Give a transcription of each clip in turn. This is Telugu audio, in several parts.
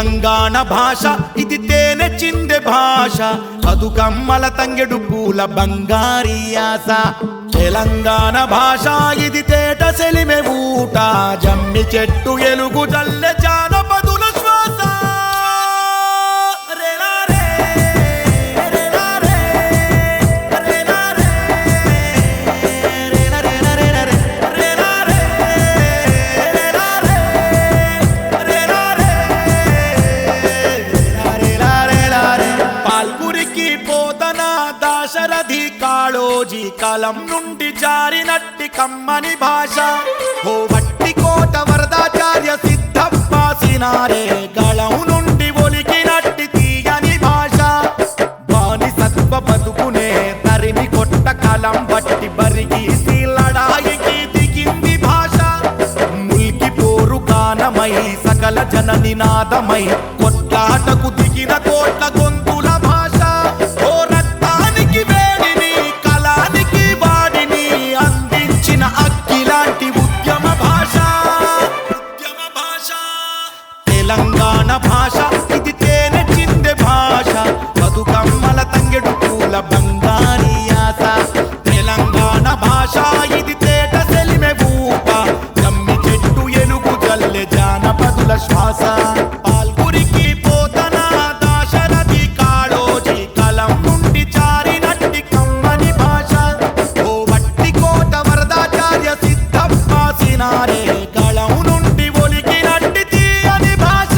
తెలంగాణ భాష ఇది తేనె చిందె భాష బతుకమ్మల తంగెడు పూల బంగారి ఆశ తెలంగాణ భాష ఇది తేట సెలిమె ఊట జమ్మి చెట్టు ఎలుగు జల్లె జానపదుల శ్వాస రేలా రే, రేలా రే, రేలా రే, రేలా రేలా రేలా రే, రేలా రే, రేలా రే, రేలా రే, రేలా రేలా రే. పాల్పురికి పోతన దాశరథి కాళోజీ కాలం నుండి జారినట్టి కమ్మని భాష ఓ వట్టి కోట వరదాచార్య సిద్ధప్ప సినారే గళం నుండి ఒలికినట్టి తీయని భాష బాని సత్వ బతుకునే తరిమి కొట్ట కాలం బట్టి బరిగి లడాయికి దిగింది భాష ముల్కి పోరు గానమై సకల జన నినాదమై కొట్లాటకు దిగిన కోట్ల గొంతుల భాష ఓ రక్తానికి వేడిని కళానికి వాడిని అందించిన అక్కిలాంటి ఉద్యమ భాష ఉద్యమ భాష తెలంగాణ భాష ఇది తేనె చిందె భాష బతుకమ్మల తంగెడు పూల బంగారి ఆశ తెలంగాణ భాష ఇది తేట సెలిమె ఊప జమ్మి చెట్టు ఎలుగు జల్లె జానపదుల శ్వాస పాల్గురికి పోతన దాశరథి కాళోజీ కలం నుండి జారినట్టి కమ్మని భాష ఓ వట్టి కోట వరదాచార్య సిద్ధప్ప సినారే కళం నుండి ఒలికినట్టి తీయని భాష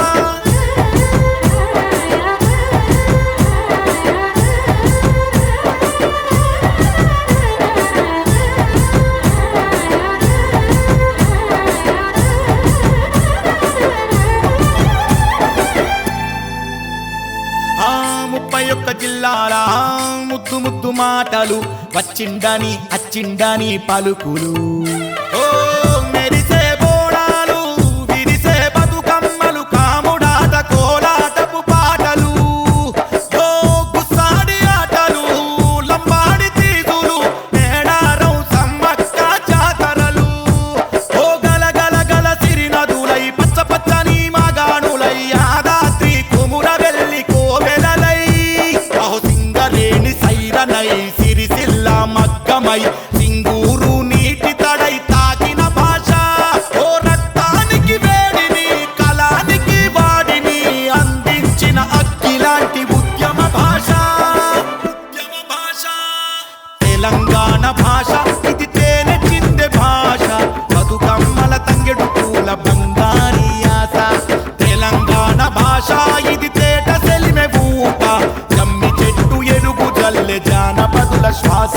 ఆ ముప్పై ఒక్క జిల్లాల ముద్దు ముద్దు మాటలు వచ్చిండని అచ్చిండని పలుకులు ఓ మెరిసే బోడాలు విరిసే బతుకమ్మలు కాముడాట కోలాటపు పాటలు ఓ గుస్సాడి ఆటలు లంబాడి తీగులు మేడారం సమ్మక్క జాతరలు ఓ గల గల గల సిరినదులై పచ్చ పచ్చని మాగాణులై యాదాద్రి కుముర వెళ్ళి కోవెలలై అహో సింగరేణి సైరనై సిరిసిల్ల మగ్గమై సింగూరు నీటి తడై తాకిన భాష ఓ రక్తానికి వేడిని కళానికి వాడిని అందించిన అక్కిలాంటి ఉద్యమ భాష ఉద్యమ భాష తెలంగాణ భాష ఇది తేనె చిందె భాష బతుకమ్మల తంగెడు పూల బంగారి ఆశ తెలంగాణ భాష ఇది తేట సెలిమె ఊట జమ్మి చెట్టు ఎలుగు జల్లె జానపదుల శ్వాస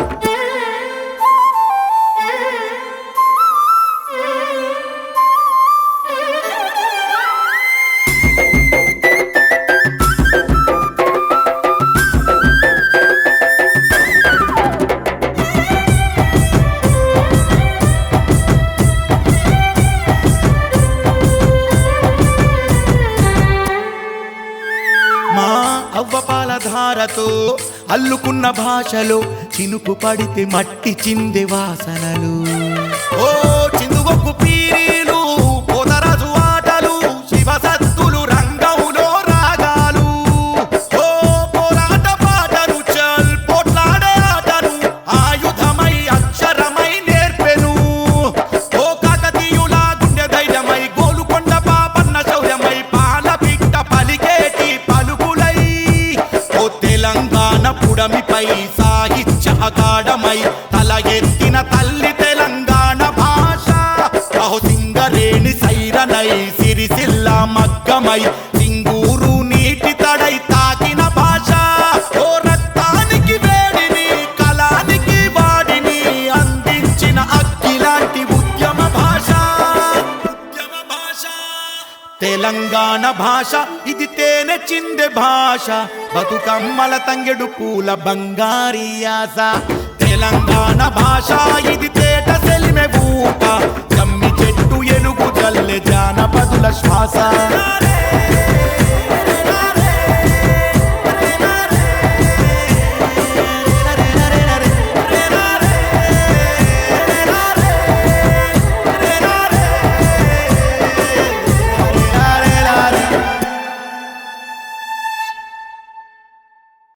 మా అవ్వ పాల ధారతో అల్లుకున్న భాషలో చినుకు పడితే మట్టి చిందె వాసనలు ఓ చిందుగొక్కు పీరీలు పోతరాజు ఆటలు శివసత్తులు రంగంలో రాగాలు ఓ పోరాట పాటలు చల్ పోట్లాడే ఆటలు ఆయుధమై అక్షరమై నేర్పెను ఓ కాకతీయుల గుండె ధైర్యమై గోలుకొండ పాపన్న శౌర్యమై పాల బిడ్డ పలికేటి పలుకులై ఓ తెలంగాణ పుడమిపై సాహిత్య అగాఢమై తల ఎత్తిన తల్లి తెలంగాణ భాష అహో సింగరేణి సైరనై సిరిసిల్ల మగ్గమై సింగూరు నీటి తడై తాకిన భాష ఓ రక్తానికి వేడిని కళానికి వాడిని అందించిన అక్కిలాంటి ఉద్యమ భాష ఉద్యమ భాష తెలంగాణ భాష ఇది తేనె చిందె భాష బతుకమ్మల తంగెడు పూల బంగారి ఆశ తెలంగాణ భాష ఇది తేట సెలిమె ఊట జమ్మి చెట్టు ఎలుగు జల్లె జానపదుల శ్వాస